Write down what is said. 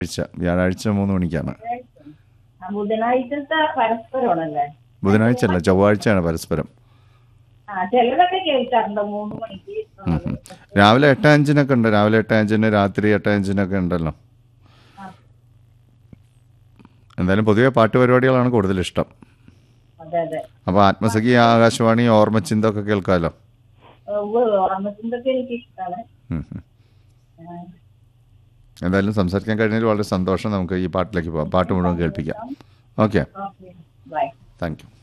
വ്യാഴാഴ്ച വ്യാഴാഴ്ച മൂന്ന് മണിക്കാണ് ആ, ബുധനാഴ്ചത്തെ പരസ്പരമാണല്ലേ ബുധനാഴ്ച അല്ല ചൊവ്വാഴ്ചയാണ് പരസ്പരം ആ ചിലതൊക്കെ കേൾക്കാറുണ്ട് മൂന്ന് മണിക്ക് ഉം, ഉം. രാവിലെ എട്ട് അഞ്ചിനൊക്കെ ഉണ്ട് രാവിലെ എട്ട് അഞ്ചിന് രാത്രി എട്ട് അഞ്ചിനൊക്കെ ഉണ്ടല്ലോ എന്തായാലും പൊതുവെ പാട്ട് പരിപാടികളാണ് കൂടുതൽ ഇഷ്ടം അതെ അതെ അപ്പോൾ ആത്മസഖി ആകാശവാണി ഓർമ്മച്ചിന്ത ഒക്കെ കേൾക്കാമല്ലോ ഓർമ്മച്ചിന്തൊക്കെ എനിക്ക് ഇഷ്ടമാണ് ഉം, ഉം. എന്തായാലും സംസാരിക്കാൻ കഴിഞ്ഞതിൽ വളരെ സന്തോഷം നമുക്ക് ഈ പാട്ടിലേക്ക് പോകാം പാട്ട് മുഴുവൻ കേൾപ്പിക്കാം okay okay bye thank U